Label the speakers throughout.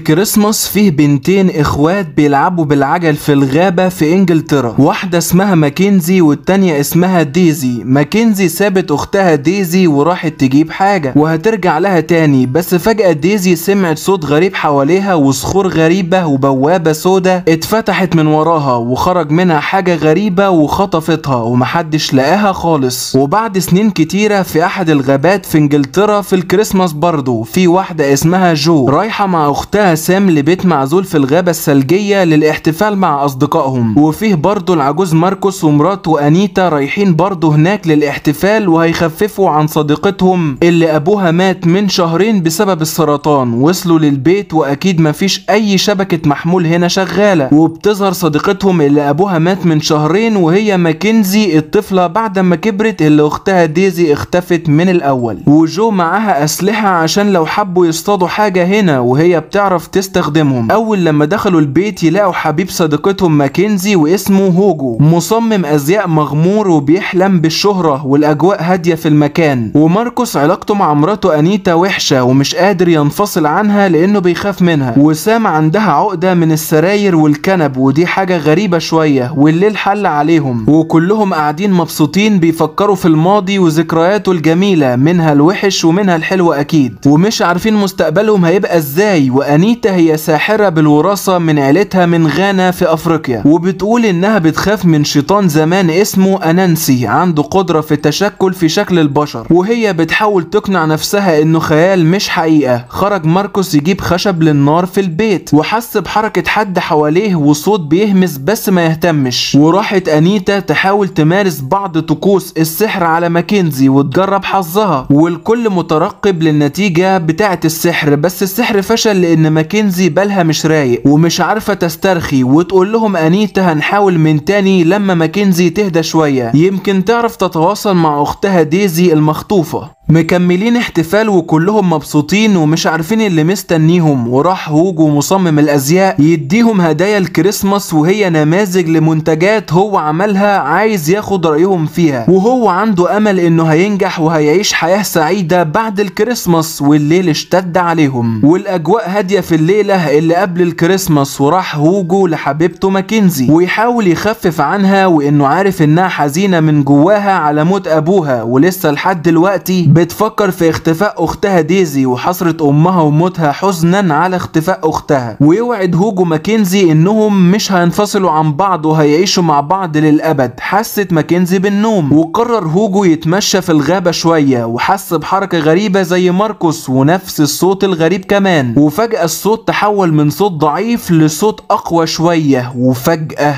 Speaker 1: الكريسماس فيه بنتين اخوات بيلعبوا بالعجل في الغابة في انجلترا واحدة اسمها ماكنزي والتانية اسمها ديزي ماكنزي سابت اختها ديزي وراحت تجيب حاجة وهترجع لها تاني بس فجأة ديزي سمعت صوت غريب حواليها وصخور غريبة وبوابة سودة اتفتحت من وراها وخرج منها حاجة غريبة وخطفتها ومحدش لقاها خالص وبعد سنين كتيرة في احد الغابات في انجلترا في الكريسماس برضو في واحدة اسمها جو رايحة مع اختها سام لبيت معزول في الغابة الثلجية للاحتفال مع اصدقائهم وفيه برضو العجوز ماركوس ومراته انيتا رايحين برضو هناك للاحتفال وهيخففوا عن صديقتهم اللي ابوها مات من شهرين بسبب السرطان وصلوا للبيت واكيد مفيش اي شبكة محمول هنا شغالة وبتظهر صديقتهم اللي ابوها مات من شهرين وهي ماكنزي الطفلة بعد ما كبرت اللي اختها ديزي اختفت من الاول وجو معاها اسلحة عشان لو حبوا يصطادوا حاجة هنا وهي بتعرف تستخدمهم اول لما دخلوا البيت يلاقوا حبيب صديقتهم ماكنزي واسمه هوجو مصمم ازياء مغمور وبيحلم بالشهرة والاجواء هادية في المكان وماركوس علاقته مع مراته انيتا وحشة ومش قادر ينفصل عنها لانه بيخاف منها وسام عندها عقدة من السراير والكنب ودي حاجة غريبة شوية والليل حل عليهم وكلهم قاعدين مبسوطين بيفكروا في الماضي وذكرياته الجميلة منها الوحش ومنها الحلو اكيد ومش عارفين مستقبلهم هيبقى ازاي وانيتا هي ساحرة بالوراثة من عيلتها من غانا في افريقيا وبتقول انها بتخاف من شيطان زمان اسمه انانسي عنده قدرة في التشكل في شكل البشر وهي بتحاول تقنع نفسها انه خيال مش حقيقة خرج ماركوس يجيب خشب للنار في البيت وحس بحركة حد حواليه وصوت بيهمس بس ما يهتمش وراحت انيتا تحاول تمارس بعض طقوس السحر على ماكنزي وتجرب حظها والكل مترقب للنتيجة بتاعة السحر بس السحر فشل لان ماكنزي بالها مش رايق ومش عارفة تسترخي وتقول لهم انيتا هنحاول من تاني لما ماكنزي تهدى شوية يمكن تعرف تتواصل مع اختها ديزي المخطوفة مكملين احتفال وكلهم مبسوطين ومش عارفين اللي مستنيهم وراح هوجو مصمم الازياء يديهم هدايا الكريسماس وهي نماذج لمنتجات هو عملها عايز ياخد رايهم فيها وهو عنده امل انه هينجح وهيعيش حياة سعيدة بعد الكريسماس والليل اشتد عليهم والاجواء هادية في الليلة اللي قبل الكريسماس وراح هوجو لحبيبته ماكنزي ويحاول يخفف عنها وانه عارف انها حزينة من جواها على موت ابوها ولسه لحد دلوقتي بتفكر في اختفاء اختها ديزي وحسرة امها وموتها حزنا على اختفاء اختها ويوعد هوجو ماكنزي انهم مش هينفصلوا عن بعض وهيعيشوا مع بعض للابد حست ماكنزي بالنوم وقرر هوجو يتمشى في الغابة شوية وحس بحركة غريبة زي ماركوس ونفس الصوت الغريب كمان وفجأة الصوت تحول من صوت ضعيف لصوت اقوى شوية وفجأة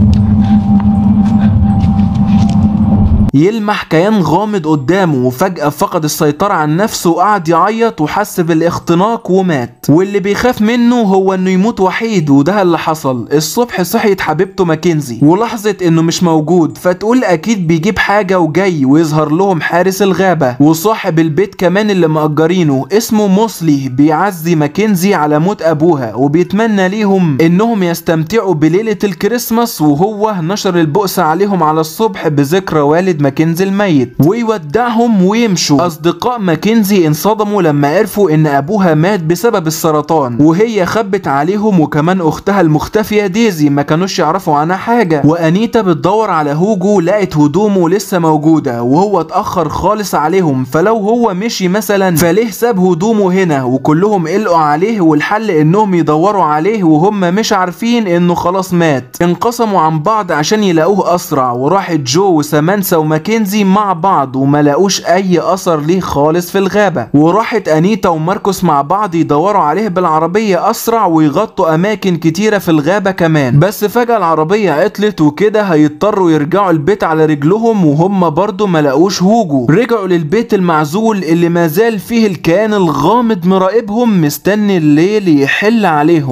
Speaker 1: يلمح كيان غامض قدامه وفجأة فقد السيطرة عن نفسه وقعد يعيط وحس بالاختناق ومات واللي بيخاف منه هو انه يموت وحيد وده اللي حصل الصبح صحيت حبيبته ماكنزي ولاحظت انه مش موجود فتقول اكيد بيجيب حاجة وجاي ويظهر لهم حارس الغابة وصاحب البيت كمان اللي مأجرينه اسمه موسلي بيعزي ماكنزي على موت ابوها وبيتمنى ليهم انهم يستمتعوا بليلة الكريسماس وهو نشر البؤس عليهم على الصبح بذكرى والد ماكنزي الميت ويودعهم ويمشوا اصدقاء ماكنزي انصدموا لما عرفوا ان ابوها مات بسبب السرطان وهي خبت عليهم وكمان اختها المختفية ديزي ما كانوش يعرفوا عنها حاجة وانيتا بتدور على هوجو لقت هدومه لسه موجودة وهو اتأخر خالص عليهم فلو هو مشي مثلا فليه ساب هدومه هنا وكلهم قلقوا عليه والحل انهم يدوروا عليه وهم مش عارفين انه خلاص مات انقسموا عن بعض عشان يلاقوه اسرع وراحت جو وسامانسا وماكنزي مع بعض وما لاقوش اي اثر ليه خالص في الغابة وراحت انيتا وماركوس مع بعض يدوروا عليه بالعربية اسرع ويغطوا اماكن كتيرة في الغابة كمان بس فجأة العربية عطلت وكده هيضطروا يرجعوا البيت على رجلهم وهم برضو ما لاقوش هوجو رجعوا للبيت المعزول اللي مازال فيه الكيان الغامض مراقبهم مستني الليل يحل عليهم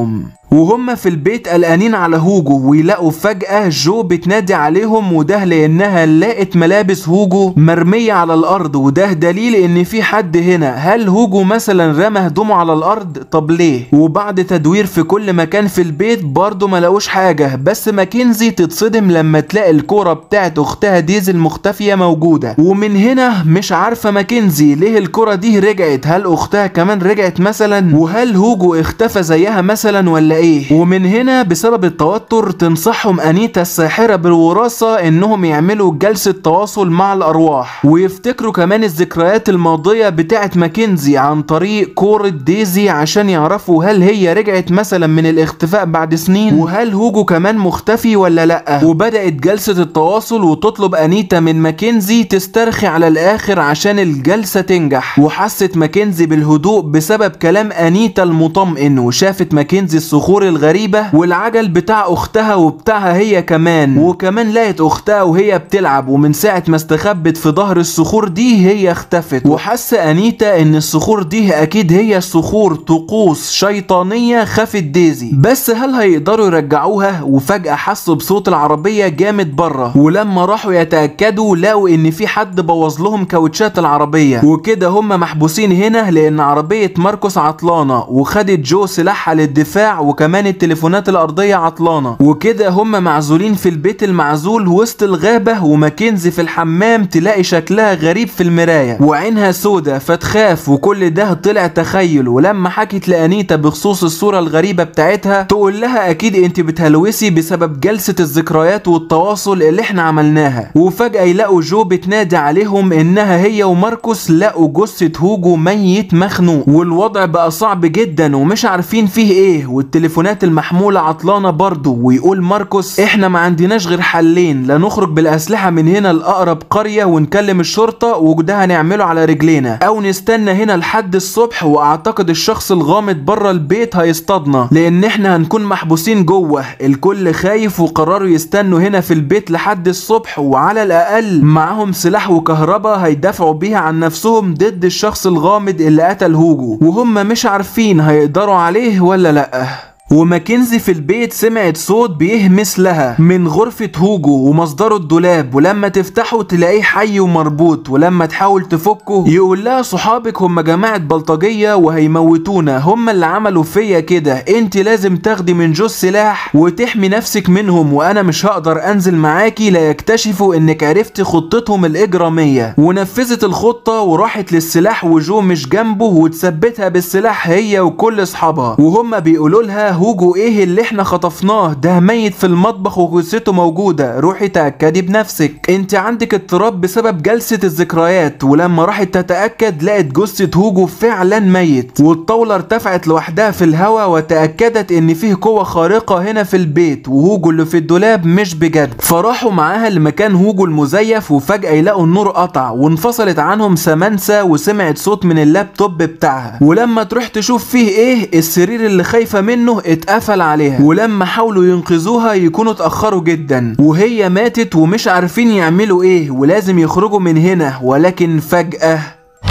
Speaker 1: وهم في البيت قلقانين على هوجو ويلاقوا فجأة جو بتنادي عليهم وده لأنها لقت ملابس هوجو مرمية على الأرض وده دليل إن في حد هنا هل هوجو مثلا رمى هدومه على الأرض طب ليه وبعد تدوير في كل مكان في البيت برضه ما لقوش حاجة بس ماكنزي تتصدم لما تلاقي الكورة بتاعت أختها ديزل مختفية موجودة ومن هنا مش عارفة ماكنزي ليه الكرة دي رجعت هل أختها كمان رجعت مثلا وهل هوجو اختفى زيها مثلا ولا ايه ومن هنا بسبب التوتر تنصحهم أنيتا الساحرة بالوراثة انهم يعملوا جلسة تواصل مع الأرواح ويفتكروا كمان الذكريات الماضية بتاعت ماكنزي عن طريق كورة ديزي عشان يعرفوا هل هي رجعت مثلا من الاختفاء بعد سنين وهل هوجو كمان مختفي ولا لا وبدأت جلسة التواصل وتطلب أنيتا من ماكنزي تسترخي على الآخر عشان الجلسة تنجح وحست ماكنزي بالهدوء بسبب كلام أنيتا المطمئن وشافت ماكنزي الصخور الغريبة والعجل بتاع أختها وبتاعها هي كمان وكمان لقت أختها وهي بتلعب ومن ساعة ما استخبت في ظهر الصخور دي هي اختفت وحس أنيتا إن الصخور دي أكيد هي صخور طقوس شيطانية خافت ديزي بس هل هيقدروا يرجعوها وفجأة حسوا بصوت العربية جامد بره ولما راحوا يتأكدوا لقوا إن في حد بوظ لهم كاوتشات العربية وكده هم محبوسين هنا لأن عربية ماركوس عطلانة وخدت جو سلاحها للدفاع وكمان التليفونات الأرضية عطلانة وكده هم معزولين في البيت المعزول وسط الغابة وماكنزي في الحمام تلاقي شكلها غريب في المراية وعينها سودة فتخاف وكل ده طلع تخيل ولما حكت لأنيتا بخصوص الصورة الغريبة بتاعتها تقول لها أكيد أنت بتهلوسي بسبب جلسة الذكريات والتواصل اللي احنا عملناها وفجأة يلاقوا جو بتنادي عليهم إنها هي وماركوس لقوا جثة هوجو ميت مخنوق والوضع بقى صعب جدا ومش عارفين فيه ايه والتليفونات المحمولة عطلانة برضه ويقول ماركوس احنا ما عندناش غير حلين لا نخرج بالأسلحة من هنا لأقرب قرية ونكلم الشرطة وده هنعمله على رجلينا أو نستنى هنا لحد الصبح وأعتقد الشخص الغامض بره البيت هيصطادنا لأن احنا هنكون محبوسين جوه الكل خايف وقرروا يستنوا هنا في البيت لحد الصبح وعلى الأقل معاهم سلاح وكهرباء هيدافعوا بيها عن نفسهم ضد الشخص الغامض اللي قتل هوجو وهم مش عارفين هيقدروا عليه ولا لأ وماكنزي في البيت سمعت صوت بيهمس لها من غرفة هوجو ومصدره الدولاب ولما تفتحه تلاقيه حي ومربوط ولما تحاول تفكه يقول لها صحابك هم جماعة بلطجية وهيموتونا هم اللي عملوا فيا كده انت لازم تاخدي من جو السلاح وتحمي نفسك منهم وانا مش هقدر انزل معاكي لا يكتشفوا انك عرفتي خطتهم الاجرامية ونفذت الخطة وراحت للسلاح وجو مش جنبه وتثبتها بالسلاح هي وكل اصحابها وهم بيقولوا لها هوجو ايه اللي احنا خطفناه ده ميت في المطبخ وجثته موجودة روحي تأكدي بنفسك انت عندك اضطراب بسبب جلسة الذكريات ولما راحت تتأكد لقت جثة هوجو فعلا ميت والطاولة ارتفعت لوحدها في الهواء وتأكدت ان فيه قوة خارقة هنا في البيت وهوجو اللي في الدولاب مش بجد فراحوا معاها لمكان هوجو المزيف وفجأة يلاقوا النور قطع وانفصلت عنهم سمانسا وسمعت صوت من اللابتوب بتاعها ولما تروح تشوف فيه ايه السرير اللي خايفة منه اتقفل عليها ولما حاولوا ينقذوها يكونوا اتأخروا جدا وهي ماتت ومش عارفين يعملوا ايه ولازم يخرجوا من هنا ولكن فجأة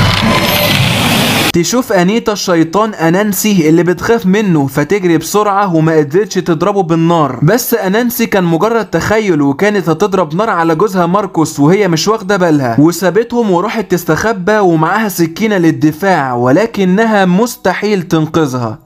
Speaker 1: تشوف انيتا الشيطان انانسي اللي بتخاف منه فتجري بسرعه وما قدرتش تضربه بالنار بس انانسي كان مجرد تخيل وكانت هتضرب نار على جوزها ماركوس وهي مش واخده بالها وسابتهم وراحت تستخبى ومعاها سكينه للدفاع ولكنها مستحيل تنقذها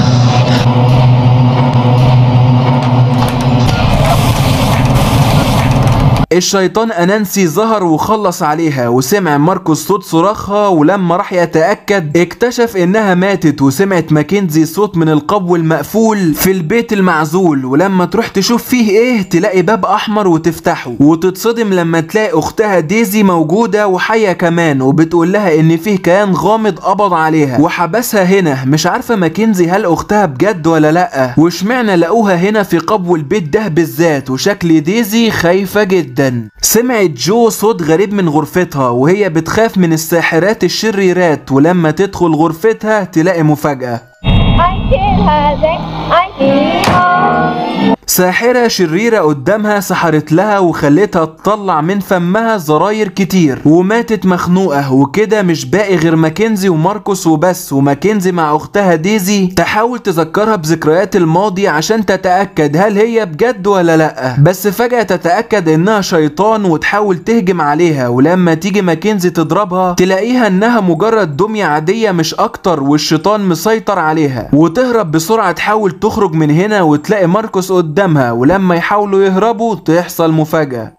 Speaker 1: الشيطان انانسي ظهر وخلص عليها وسمع ماركوس صوت صراخها ولما راح يتاكد اكتشف انها ماتت وسمعت ماكنزي صوت من القبو المقفول في البيت المعزول ولما تروح تشوف فيه ايه تلاقي باب احمر وتفتحه وتتصدم لما تلاقي اختها ديزي موجوده وحيه كمان وبتقول لها ان فيه كيان غامض قبض عليها وحبسها هنا مش عارفه ماكنزي هل اختها بجد ولا لا واشمعنى لقوها هنا في قبو البيت ده بالذات وشكل ديزي خايفه جدا جدا سمعت جو صوت غريب من غرفتها وهي بتخاف من الساحرات الشريرات ولما تدخل غرفتها تلاقي مفاجأة
Speaker 2: I can't have it. I need
Speaker 1: ساحرة شريرة قدامها سحرت لها وخلتها تطلع من فمها زراير كتير وماتت مخنوقة وكده مش باقي غير ماكنزي وماركوس وبس وماكنزي مع اختها ديزي تحاول تذكرها بذكريات الماضي عشان تتأكد هل هي بجد ولا لأ بس فجأة تتأكد انها شيطان وتحاول تهجم عليها ولما تيجي ماكنزي تضربها تلاقيها انها مجرد دمية عادية مش اكتر والشيطان مسيطر عليها وتهرب بسرعة تحاول تخرج من هنا وتلاقي ماركوس قدامها ولما يحاولوا يهربوا تحصل مفاجأة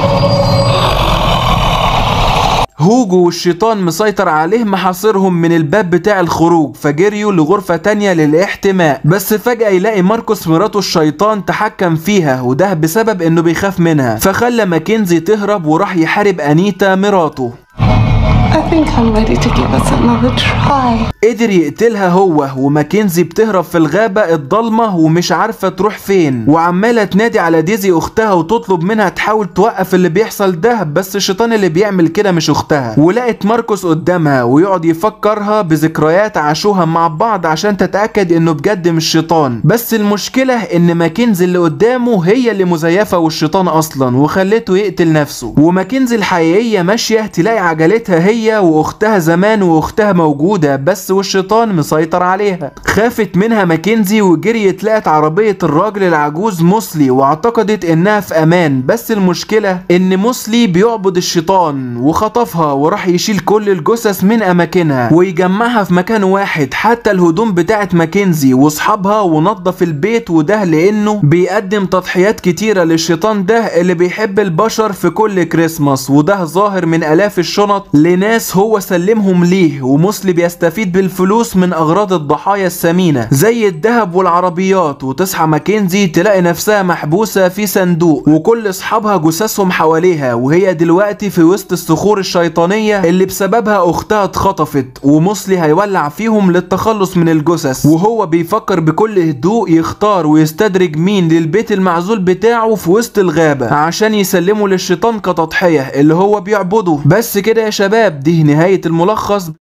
Speaker 1: هوجو والشيطان مسيطر عليه محاصرهم من الباب بتاع الخروج فجريوا لغرفة تانية للاحتماء بس فجأة يلاقي ماركوس مراته الشيطان تحكم فيها وده بسبب انه بيخاف منها فخلى ماكنزي تهرب وراح يحارب انيتا مراته
Speaker 2: I think I'm ready to give us another try.
Speaker 1: قدر يقتلها هو وماكنزي بتهرب في الغابة الضلمة ومش عارفة تروح فين وعمالة تنادي على ديزي اختها وتطلب منها تحاول توقف اللي بيحصل ده بس الشيطان اللي بيعمل كده مش اختها ولقت ماركوس قدامها ويقعد يفكرها بذكريات عاشوها مع بعض عشان تتأكد انه بجد مش شيطان بس المشكلة ان ماكنزي اللي قدامه هي اللي مزيفة والشيطان اصلا وخلته يقتل نفسه وماكنزي الحقيقية ماشية تلاقي عجلتها هي واختها زمان واختها موجودة بس والشيطان مسيطر عليها خافت منها ماكنزي وجريت لقت عربية الراجل العجوز موسلي واعتقدت انها في امان بس المشكلة ان موسلي بيعبد الشيطان وخطفها وراح يشيل كل الجثث من اماكنها ويجمعها في مكان واحد حتى الهدوم بتاعت ماكنزي واصحابها ونظف البيت وده لانه بيقدم تضحيات كتيرة للشيطان ده اللي بيحب البشر في كل كريسماس وده ظاهر من الاف الشنط لناس هو سلمهم ليه وموسلي بيستفيد بالفلوس من اغراض الضحايا الثمينة زي الذهب والعربيات وتصحى ماكنزي تلاقي نفسها محبوسة في صندوق وكل اصحابها جثثهم حواليها وهي دلوقتي في وسط الصخور الشيطانية اللي بسببها اختها اتخطفت وموسلي هيولع فيهم للتخلص من الجثث وهو بيفكر بكل هدوء يختار ويستدرج مين للبيت المعزول بتاعه في وسط الغابة عشان يسلمه للشيطان كتضحية اللي هو بيعبده بس كده يا شباب دي نهاية الملخص